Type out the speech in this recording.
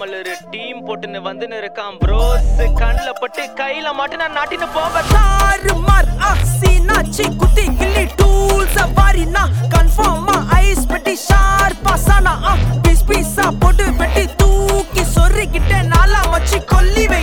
ஒரு டீம் போட்டுன்னு வந்துன்னு இருக்கான் ப்ரோஸ் கண்ணுல பட்டு கையில மாட்டு நான் நாட்டின்னு போக தாறுமார் அசினாச்சி குத்தி கிள்ளி டூல்ஸ் வாரினா கன்ஃபார்மா ஐஸ் பெட்டி ஷார்ப்பா சானா பீஸ் பீஸா போட்டு வெட்டி தூக்கி சொருகிட்ட நாலா வச்சு கொல்லி